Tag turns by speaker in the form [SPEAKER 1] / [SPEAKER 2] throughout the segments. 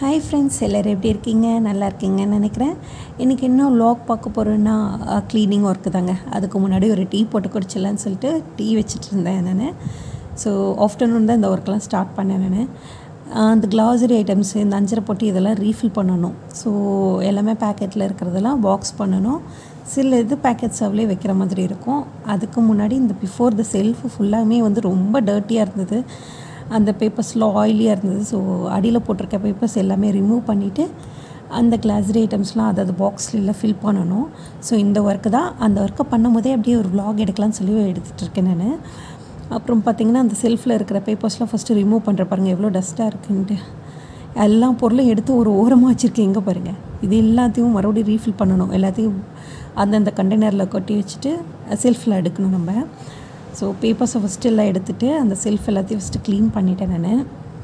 [SPEAKER 1] hi friends எல்லோரும் எப்படி இருக்கீங்க நல்லா இருக்கீங்கன்னு நினைக்கிறேன் இன்றைக்கி என்ன வ்ளாக் பார்க்க போகிறோன்னா க்ளீனிங் ஒர்க்கு தாங்க அதுக்கு முன்னாடி ஒரு டீ போட்டு குடிச்சிடலான்னு சொல்லிட்டு டீ வச்சுட்டு இருந்தேன் நான் ஸோ ஆஃப்டர்நூன் தான் இந்த ஒர்க்கெலாம் ஸ்டார்ட் பண்ணேன் நான் அந்த கிளாசரி ஐட்டம்ஸ் இந்த அஞ்சரை பொட்டி இதெல்லாம் ரீஃபில் பண்ணணும் ஸோ எல்லாமே பேக்கெட்டில் இருக்கிறதெல்லாம் பாக்ஸ் பண்ணணும் சில இது பேக்கெட் சவ்லேயே வைக்கிற மாதிரி இருக்கும் அதுக்கு முன்னாடி இந்த பிஃபோர் த செல்ஃப் ஃபுல்லாமே வந்து ரொம்ப டர்ட்டியாக இருந்தது அந்த பேப்பர்ஸில் ஆயிலியாக இருந்தது ஸோ அடியில் போட்டிருக்க பேப்பர்ஸ் எல்லாமே ரிமூவ் பண்ணிவிட்டு அந்த கிளாஸரி ஐட்டம்ஸ்லாம் அதாவது பாக்ஸில் ஃபில் பண்ணணும் ஸோ இந்த ஒர்க்கு தான் அந்த ஒர்க்கை பண்ணும்போதே அப்படியே ஒரு vlog எடுக்கலாம்னு சொல்லி எடுத்துகிட்டு இருக்கேன் நான் அப்புறம் பார்த்திங்கன்னா அந்த செல்ஃபில் இருக்கிற பேப்பர்ஸ்லாம் ஃபஸ்ட்டு ரிமூவ் பண்ணுற பாருங்கள் எவ்வளோ டஸ்ட்டாக இருக்குன்ட்டு எல்லா பொருளும் எடுத்து ஒரு ஓரமாக வச்சுருக்கேன் எங்கே பாருங்கள் இது எல்லாத்தையும் மறுபடியும் ரீஃபில் பண்ணணும் எல்லாத்தையும் அந்தந்த கண்டெய்னரில் கொட்டி வச்சுட்டு செல்ஃபில் எடுக்கணும் நம்ம ஸோ பேப்பர்ஸை ஃபஸ்ட்டு எல்லாம் எடுத்துகிட்டு அந்த செல்ஃப் எல்லாத்தையும் ஃபஸ்ட்டு க்ளீன் பண்ணிட்டேன் நான்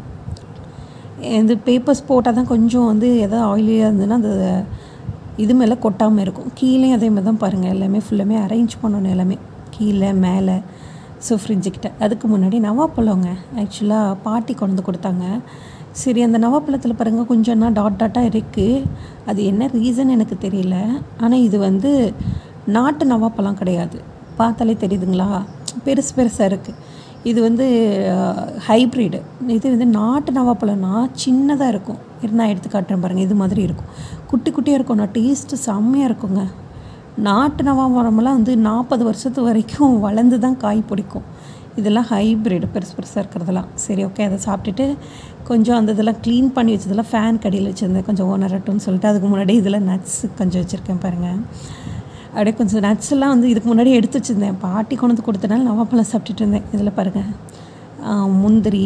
[SPEAKER 1] இந்த பேப்பர்ஸ் போட்டால் தான் கொஞ்சம் வந்து எதாவது ஆயிலியாக இருந்ததுன்னா அந்த இது மேலே கொட்டாமல் இருக்கும் கீழே அதே மாதிரி தான் பாருங்கள் எல்லாமே ஃபுல்லாமே அரேஞ்ச் பண்ணணும் எல்லாமே கீழே மேலே ஸோ ஃப்ரிட்ஜுக்கிட்ட அதுக்கு முன்னாடி நவாப்பழங்க ஆக்சுவலாக பாட்டி கொண்டு வந்து கொடுத்தாங்க சரி அந்த நவாப்பழத்தில் பாருங்கள் கொஞ்சம்னா டாட் டாட்டாக இருக்குது அது என்ன ரீசன் எனக்கு தெரியல ஆனால் இது வந்து நாட்டு நவாப்பழம் கிடையாது பார்த்தாலே தெரியுதுங்களா பெருசு பெருசாக இருக்குது இது வந்து ஹைப்ரிடு இது வந்து நாட்டு நவாப்பழம்னா சின்னதாக இருக்கும் இரு நான் எடுத்து காட்டுறேன் பாருங்கள் இது மாதிரி இருக்கும் குட்டி குட்டியாக இருக்கும் நான் டேஸ்ட்டு செம்மையாக இருக்குங்க நாட்டு நவாப்பழமெல்லாம் வந்து நாற்பது வருஷத்து வரைக்கும் வளர்ந்து தான் காய் பிடிக்கும் இதெல்லாம் ஹைப்ரிட் பெருசு பெருசாக இருக்கிறதெல்லாம் சரி ஓகே அதை சாப்பிட்டுட்டு கொஞ்சம் அந்த இதெல்லாம் க்ளீன் பண்ணி வச்சதெல்லாம் ஃபேன் கடியில் வச்சுருந்தேன் கொஞ்சம் ஓனரட்டும்னு சொல்லிட்டு அதுக்கு முன்னாடி இதில் நட்ஸ் கொஞ்சம் வச்சுருக்கேன் பாருங்கள் அப்படியே கொஞ்சம் நட்ஸ் எல்லாம் வந்து இதுக்கு முன்னாடி எடுத்து வச்சுருந்தேன் பாட்டி கொண்டு வந்து கொடுத்தனால நவாப்பழம் சாப்பிட்டுட்டு இருந்தேன் இதில் பாருங்கள் முந்திரி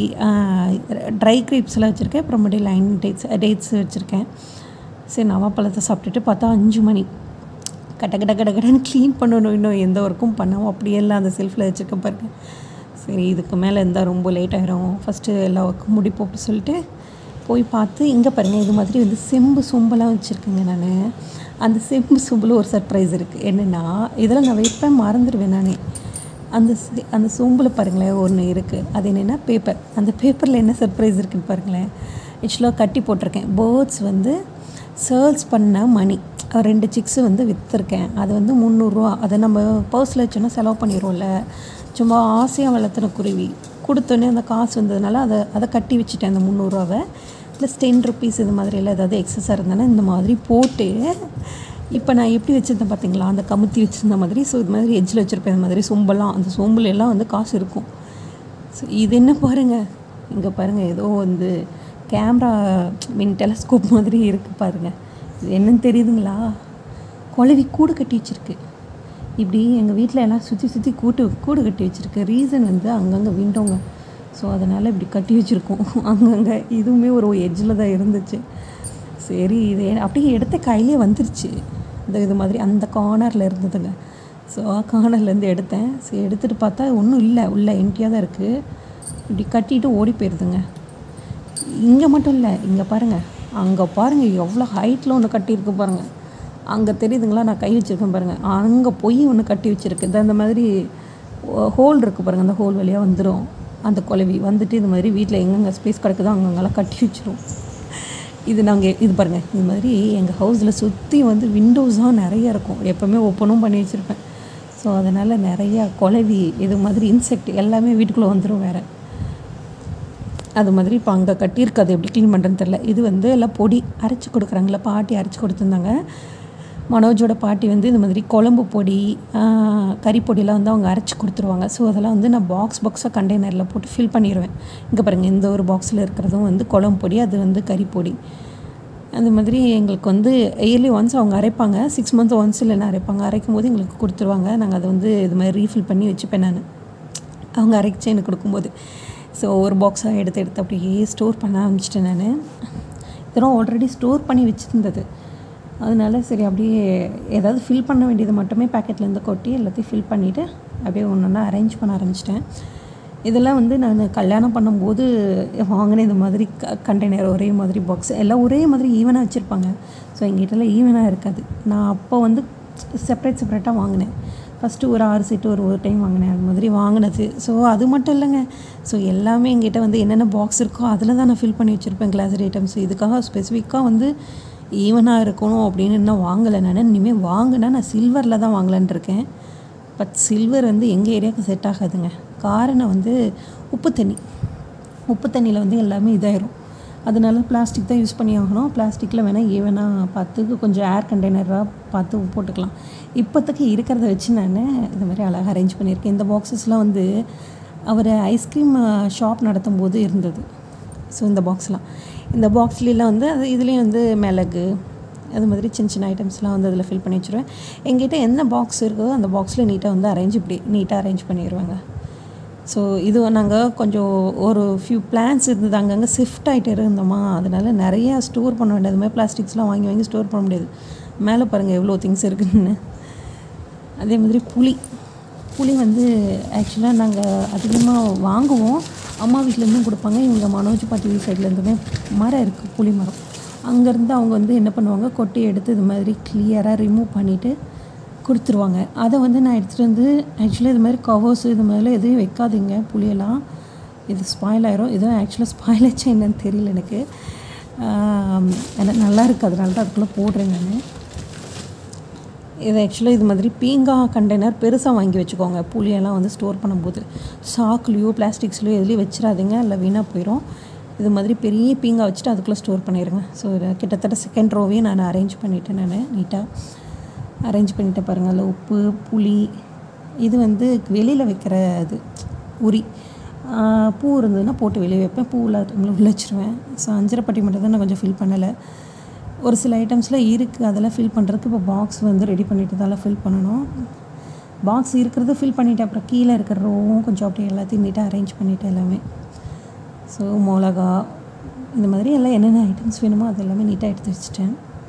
[SPEAKER 1] ட்ரை கிரேப்ஸ்லாம் வச்சுருக்கேன் அப்புறமேட்டு லைன் டேட்ஸ் டேட்ஸ் வச்சுருக்கேன் சரி நவாப்பழத்தை சாப்பிட்டுட்டு பார்த்தா அஞ்சு மணி கட்ட கட்ட கட்ட கடன்னு க்ளீன் பண்ணணும் இன்னும் எந்த ஒர்க்கும் பண்ணாமல் அப்படியே எல்லாம் அந்த செல்ஃபில் வச்சுருக்க பாருங்க சரி இதுக்கு மேலே இருந்தால் ரொம்ப லேட் ஆகிரும் ஃபஸ்ட்டு எல்லா ஒர்க்கும் முடிப்போம் அப்படி சொல்லிட்டு போய் பார்த்து இங்கே பாருங்கள் இது மாதிரி வந்து செம்பு சொம்பெல்லாம் வச்சுருக்கேங்க நான் அந்த செம்பு சொம்பில் ஒரு சர்ப்ரைஸ் இருக்குது என்னென்னா இதெல்லாம் நான் வைப்பேன் மறந்துடுவேன் நானே அந்த செ- அந்த சொம்பில் பாருங்களேன் ஒன்று இருக்குது அது என்னென்னா பேப்பர் அந்த பேப்பரில் என்ன சர்ப்ரைஸ் இருக்குன்னு பாருங்களேன் ஆக்சுவலாக கட்டி போட்டிருக்கேன் பேர்ட்ஸ் வந்து சேர்ல்ஸ் பண்ண மணி ரெண்டு சிக்ஸு வந்து விற்றுருக்கேன் அது வந்து முந்நூறுரூவா அதை நம்ம பர்ஸில் வச்சோன்னா செலவு பண்ணிடுவோம்ல சும்மா ஆசையாக வளர்த்துன குருவி கொடுத்தோன்னே அந்த காசு வந்ததுனால அதை அதை கட்டி வச்சுட்டேன் அந்த முந்நூறுரூவாவை ப்ளஸ் டென் ருபீஸ் இது மாதிரியெல்லாம் ஏதாவது எக்ஸஸாக இருந்தேன்னா இந்த மாதிரி போட்டு இப்போ நான் எப்படி வச்சுருந்தேன் பார்த்தீங்களா அந்த கமுத்தி வச்சுருந்த மாதிரி ஸோ இது மாதிரி எஜ்ஜில் வச்சுருப்பேன் இந்த மாதிரி சொம்பெல்லாம் அந்த சொம்புல எல்லாம் வந்து காசு இருக்கும் ஸோ இது என்ன பாருங்கள் இங்கே பாருங்கள் ஏதோ வந்து கேமரா மீன் டெலஸ்கோப் மாதிரி இருக்குது பாருங்கள் இது என்னன்னு தெரியுதுங்களா குழவி கூடு கட்டி வச்சிருக்கு இப்படி எங்கள் வீட்டில் எல்லாம் சுற்றி சுற்றி கூட்டு கூடு கட்டி வச்சுருக்கு ரீசன் வந்து அங்கங்கே விண்டோங்க ஸோ அதனால் இப்படி கட்டி வச்சுருக்கோம் அங்கங்கே இதுவுமே ஒரு எட்ஜில் தான் இருந்துச்சு சரி இது ஏ- அப்படியே எடுத்த கையிலே வந்துருச்சு இந்த இது மாதிரி அந்த கார்னரில் இருந்ததுங்க ஸோ கார்னர்லேருந்து எடுத்தேன் சரி எடுத்துகிட்டு பார்த்தா ஒன்றும் இல்லை உள்ள எம்டியாக தான் இருக்குது இப்படி கட்டிட்டு ஓடி போயிடுதுங்க இங்கே மட்டும் இல்லை இங்கே பாருங்கள் அங்கே பாருங்கள் எவ்வளோ ஹைட்டில் ஒன்று கட்டியிருக்கு பாருங்கள் அங்கே தெரியுதுங்களா நான் கை வச்சுருக்கேன் பாருங்கள் அங்கே போய் ஒன்று கட்டி வச்சுருக்கு இந்த அந்த மாதிரி ஹோல் இருக்குது பாருங்கள் அந்த ஹோல் வழியாக வந்துடும் அந்த குலவி வந்துட்டு இது மாதிரி வீட்டில் எங்கெங்கே ஸ்பேஸ் கிடக்குதோ அங்கங்கெல்லாம் கட்டி வச்சிரும் இது நாங்கள் இது பாருங்கள் இது மாதிரி எங்கள் ஹவுஸில் சுற்றி வந்து விண்டோஸாக நிறைய இருக்கும் எப்போவுமே ஓப்பனும் பண்ணி வச்சுருப்பேன் ஸோ அதனால் நிறைய குலவி இது மாதிரி இன்செக்ட் எல்லாமே வீட்டுக்குள்ளே வந்துடும் வேறு அது மாதிரி இப்போ அங்கே கட்டியிருக்கு அது எப்படி க்ளீன் பண்ணுறதுன்னு தெரில இது வந்து எல்லாம் பொடி அரைச்சி கொடுக்குறாங்களா பாட்டி அரைச்சி கொடுத்துருந்தாங்க மனோஜோட பாட்டி வந்து இந்த மாதிரி குழம்பு பொடி ஆஹ், கறி பொடியெல்லாம் வந்து அவங்க அரைச்சி கொடுத்துருவாங்க ஸோ அதெல்லாம் வந்து நான் பாக்ஸ் பாக்ஸாக கண்டெய்னரில் போட்டு ஃபில் பண்ணிடுவேன் இங்கே பாருங்கள் இந்த ஒரு பாக்ஸில் இருக்கிறதும் வந்து குழம்பு பொடி அது வந்து கறி பொடி அந்த மாதிரி எங்களுக்கு வந்து இயர்லி ஒன்ஸ் அவங்க அரைப்பாங்க சிக்ஸ் மந்த் ஒன்ஸ் இல்லைன்னா அரைப்பாங்க அரைக்கும் போது எங்களுக்கு கொடுத்துருவாங்க நாங்கள் அதை வந்து இது மாதிரி ரீஃபில் பண்ணி வச்சுப்பேன் நான் அவங்க அரைச்சி எனக்கு கொடுக்கும்போது ஸோ ஒரு பாக்ஸாக எடுத்து எடுத்து அப்படியே ஸ்டோர் பண்ண ஆரம்பிச்சிட்டேன் நான் இதெல்லாம் ஆல்ரெடி ஸ்டோர் பண்ணி வச்சுருந்தது அதனால சரி அப்படியே ஏதாவது ஃபில் பண்ண வேண்டியது மட்டுமே பேக்கெட்லேருந்து கொட்டி எல்லாத்தையும் ஃபில் பண்ணிவிட்டு அப்படியே ஒன்று ஒன்றா அரேஞ்ச் பண்ண ஆரம்பிச்சிட்டேன் இதெல்லாம் வந்து நான் கல்யாணம் பண்ணும்போது வாங்கின இந்த மாதிரி க கண்டெய்னர் ஒரே மாதிரி பாக்ஸ் எல்லாம் ஒரே மாதிரி ஈவனாக வச்சுருப்பாங்க ஸோ எங்கிட்டலாம் ஈவனாக இருக்காது நான் அப்போ வந்து செப்பரேட் செப்பரேட்டாக வாங்கினேன் ஃபஸ்ட்டு ஒரு ஆறு செட்டு ஒரு ஒரு டைம் வாங்கினேன் அது மாதிரி வாங்கினது ஸோ அது மட்டும் இல்லைங்க ஸோ எல்லாமே எங்கிட்ட வந்து என்னென்ன பாக்ஸ் இருக்கோ அதில் தான் நான் ஃபில் பண்ணி வச்சுருப்பேன் கிளாஸரி ஐட்டம்ஸ் இதுக்காக ஸ்பெசிஃபிக்காக வந்து ஈவனாக இருக்கணும் அப்படின்னு இன்னும் வாங்கலை நான் இனிமேல் வாங்கினா நான் சில்வரில் தான் வாங்கலான் இருக்கேன் பட் சில்வர் வந்து எங்கள் ஏரியாவுக்கு செட் ஆகாதுங்க காரணம் வந்து உப்பு தண்ணி உப்பு தண்ணியில் வந்து எல்லாமே இதாயிரும் அதனால பிளாஸ்டிக் தான் யூஸ் பண்ணி ஆகணும் பிளாஸ்டிக்கில் வேணால் ஏ பார்த்து கொஞ்சம் ஏர் கண்டெய்னராக பார்த்து போட்டுக்கலாம் இப்போதைக்கு இருக்கிறத வச்சு நான் இந்த மாதிரி அழகாக அரேஞ்ச் பண்ணியிருக்கேன் இந்த பாக்ஸஸ்லாம் வந்து அவர் ஐஸ்கிரீம் ஷாப் நடத்தும் போது இருந்தது ஸோ இந்த பாக்ஸ்லாம் இந்த பாக்ஸ்லாம் வந்து அது இதுலேயும் வந்து மிளகு அது மாதிரி சின்ன சின்ன ஐட்டம்ஸ்லாம் வந்து அதில் ஃபில் பண்ணி வச்சுருவேன் எங்கிட்ட என்ன பாக்ஸ் இருக்கோ அந்த பாக்ஸில் நீட்டாக வந்து அரேஞ்ச் இப்படி நீட்டாக அரேஞ்ச் பண்ணிடுவேங்க ஸோ இது நாங்கள் கொஞ்சம் ஒரு ஃபியூ பிளான்ஸ் இருந்தது அங்கங்கே ஷிஃப்ட் ஆகிட்டு இருந்தோமா அதனால நிறையா ஸ்டோர் பண்ண வேண்டியது மாதிரி பிளாஸ்டிக்ஸ்லாம் வாங்கி வாங்கி ஸ்டோர் பண்ண முடியாது மேலே பாருங்கள் எவ்வளோ திங்ஸ் இருக்குதுன்னு அதே மாதிரி புளி புளி வந்து ஆக்சுவலாக நாங்கள் அதிகமாக வாங்குவோம் அம்மா வீட்டிலேருந்தும் கொடுப்பாங்க இவங்க மனோஜ் பாட்டி சைட்லேருந்துமே மரம் இருக்குது புளி மரம் அங்கேருந்து அவங்க வந்து என்ன பண்ணுவாங்க கொட்டி எடுத்து இது மாதிரி கிளியராக ரிமூவ் பண்ணிவிட்டு கொடுத்துருவாங்க அதை வந்து நான் எடுத்துகிட்டு வந்து ஆக்சுவலாக இது மாதிரி கவர்ஸ் இது மாதிரிலாம் எதையும் வைக்காதீங்க புளியெல்லாம் இது ஸ்பாயில் ஆயிரும் இதுவும் ஆக்சுவலாக ஸ்பாயில் ஆச்சா என்னன்னு தெரியல எனக்கு எனக்கு நல்லா இருக்குது அதனால தான் அதுக்குள்ளே போடுறேன் நான் இது ஆக்சுவலாக இது மாதிரி பீங்கா கண்டெய்னர் பெருசாக வாங்கி வச்சுக்கோங்க புளியெல்லாம் வந்து ஸ்டோர் பண்ணும்போது சாக்குலேயோ பிளாஸ்டிக்ஸ்லையோ எதுலேயும் வச்சிடாதீங்க இல்லை வீணாக போயிடும் இது மாதிரி பெரிய பீங்கா வச்சுட்டு அதுக்குள்ளே ஸ்டோர் பண்ணிடுங்க ஸோ கிட்டத்தட்ட செகண்ட் ரோவையும் நான் அரேஞ்ச் பண்ணிவிட்டேன் நான் நீட்டாக அரேஞ்ச் பண்ணிட்டு பாருங்கள் அதில் உப்பு புளி இது வந்து வெளியில் வைக்கிற இது உரி பூ இருந்ததுன்னா போட்டு வெளியே வைப்பேன் பூவில் உள்ள வச்சுருவேன் ஸோ அஞ்சரைப்பட்டி மட்டும் தான் நான் கொஞ்சம் ஃபில் பண்ணலை ஒரு சில ஐட்டம்ஸ்லாம் இருக்குது அதெல்லாம் ஃபில் பண்ணுறதுக்கு இப்போ பாக்ஸ் வந்து ரெடி பண்ணிட்டு தான் ஃபில் பண்ணணும் பாக்ஸ் இருக்கிறது ஃபில் பண்ணிவிட்டு அப்புறம் கீழே இருக்கிற ரோவும் கொஞ்சம் அப்படியே எல்லாத்தையும் நீட்டாக அரேஞ்ச் பண்ணிவிட்டேன் எல்லாமே ஸோ மிளகா இந்த மாதிரி எல்லாம் என்னென்ன ஐட்டம்ஸ் வேணுமோ அது எல்லாமே நீட்டாக எடுத்து வச்சுட்டேன்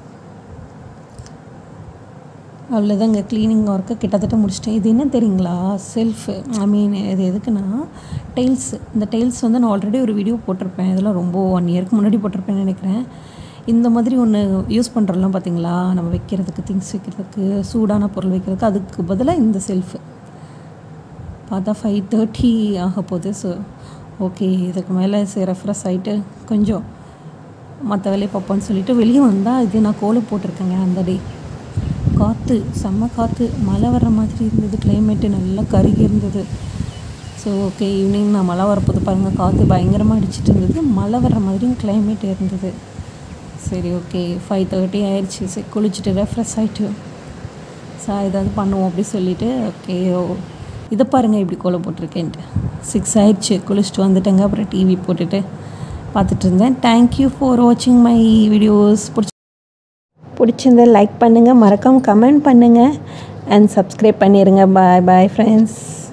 [SPEAKER 1] அவ்வளோதாங்க க்ளீனிங் ஒர்க்கு கிட்டத்தட்ட முடிச்சிட்டேன் இது என்ன தெரியுங்களா செல்ஃபு ஐ மீன் இது எதுக்குன்னா டெய்ல்ஸ் இந்த டெய்ல்ஸ் வந்து நான் ஆல்ரெடி ஒரு வீடியோ போட்டிருப்பேன் இதெல்லாம் ரொம்ப ஒன் இயருக்கு முன்னாடி போட்டிருப்பேன்னு நினைக்கிறேன் இந்த மாதிரி ஒன்று யூஸ் பண்ணுறோம்லாம் பார்த்தீங்களா நம்ம வைக்கிறதுக்கு திங்ஸ் வைக்கிறதுக்கு சூடான பொருள் வைக்கிறதுக்கு அதுக்கு பதிலாக இந்த செல்ஃபு பார்த்தா ஃபைவ் தேர்ட்டி ஆக போகுது ஸோ ஓகே இதுக்கு மேலே சரி ரெஃப்ரெஷ் ஆகிட்டு கொஞ்சம் மற்ற வேலையை பார்ப்போன்னு சொல்லிட்டு வெளியே வந்தால் இது நான் கோலம் போட்டிருக்கேங்க அந்த டே காற்று செம்ம காற்று மழை வர்ற மாதிரி இருந்தது கிளைமேட்டு நல்லா கருகி இருந்தது ஸோ ஓகே ஈவினிங் நான் மழை வரப்போது பாருங்கள் காற்று பயங்கரமாக அடிச்சிட்டு இருந்தது மழை வர்ற மாதிரியும் கிளைமேட் இருந்தது சரி ஓகே ஃபைவ் தேர்ட்டி ஆயிடுச்சு சரி குளிச்சுட்டு ரெஃப்ரெஷ் ஆகிட்டு சார் ஏதாவது பண்ணுவோம் அப்படி சொல்லிவிட்டு ஓகே ஓ இதை பாருங்கள் இப்படி கோலம் போட்டிருக்கேன்ட்டு சிக்ஸ் ஆயிடுச்சு குளிச்சுட்டு வந்துட்டேங்க அப்புறம் டிவி போட்டுட்டு பார்த்துட்டு இருந்தேன் தேங்க்யூ ஃபார் வாட்சிங் மை வீடியோஸ் பிடிச்சி பிடிச்சிருந்தா லைக் பண்ணுங்கள் மறக்காமல் கமெண்ட் பண்ணுங்கள் அண்ட் சப்ஸ்கிரைப் பண்ணிடுங்க பாய் பாய் ஃப்ரெண்ட்ஸ்